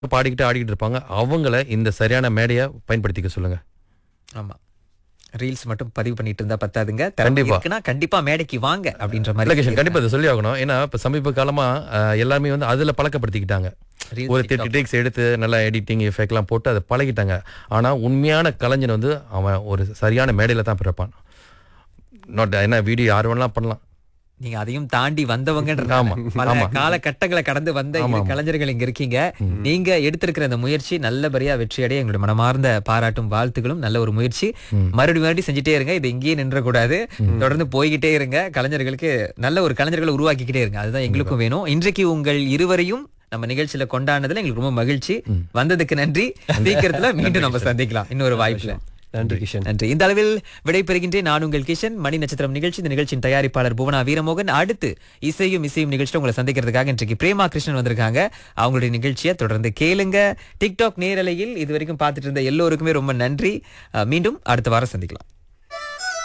பாடிக்கிட்டு ஆடிக்கிட்டு இருப்பாங்க அவங்கள இந்த சரியான மேடையை பயன்படுத்திக்க சொல்லுங்க ஆமா ரீல்ஸ் மட்டும் பதிவு பண்ணிட்டு இருந்தா பத்தாதுங்க திறமை கண்டிப்பா. இருக்குன்னா கண்டிப்பா மேடைக்கு வாங்க அப்படின்ற இல்ல மாதிரி கிஷன் கண்டிப்பா இதை சொல்லி ஆகணும் ஏன்னா இப்ப சமீப காலமா அஹ், எல்லாருமே வந்து அதுல பழக்கப்படுத்திக்கிட்டாங்க Reels, ஒரு தேர்ட்டி டேக்ஸ் எடுத்து நல்லா எடிட்டிங் எஃபெக்ட்லாம் போட்டு அதை பழகிட்டாங்க ஆனா உண்மையான கலைஞன் வந்து அவன் ஒரு சரியான மேடையில தான் பிறப்பான் நாட் என்ன வீடியோ யார் வேணாலும் பண்ணலாம் நீங்க அதையும் தாண்டி வந்தவங்கன்ற ஆமா, பல ஆமா. காலகட்டங்களை கடந்து வந்த இரு கலைஞர்கள் இங்க இருக்கீங்க நீங்க எடுத்திருக்கிற இந்த முயற்சி நல்லபடியா வெற்றி அடைய எங்களுடைய மனமார்ந்த பாராட்டும் வாழ்த்துகளும் நல்ல ஒரு முயற்சி மறுபடியும் மறுபடியும் செஞ்சுட்டே இருங்க இது இங்கேயே நின்ற கூடாது தொடர்ந்து போய்கிட்டே இருங்க கலைஞர்களுக்கு நல்ல ஒரு கலைஞர்களை உருவாக்கிக்கிட்டே இருங்க அதுதான் எங்களுக்கும் வேணும் இன்றைக்கு உங்கள் இருவரையும் நம்ம நிகழ்ச்சியில கொண்டாடுனதுல எங்களுக்கு ரொம்ப மகிழ்ச்சி வந்ததுக்கு நன்றி சீக்கிரத்துல மீண்டும் நம்ம சந்திக்கலாம் இன்னொரு வாய்ப்புல நன்றி கிஷன் நன்றி இந்த அளவில் விடைபெறுகின்றேன் நான் உங்கள் கிஷன் மணி நட்சத்திரம் நிகழ்ச்சி இந்த நிகழ்ச்சியின் தயாரிப்பாளர் புவனா வீரமோகன் அடுத்து இசையும் இசையும் நிகழ்ச்சியில் உங்களை சந்திக்கிறதுக்காக இன்றைக்கு பிரேமா கிருஷ்ணன் வந்திருக்காங்க அவங்களுடைய நிகழ்ச்சியை தொடர்ந்து கேளுங்க டிக்டாக் நேரலையில் இது வரைக்கும் பார்த்துட்டு இருந்த எல்லோருக்குமே ரொம்ப நன்றி அஹ் மீண்டும் அடுத்த வாரம் சந்திக்கலாம்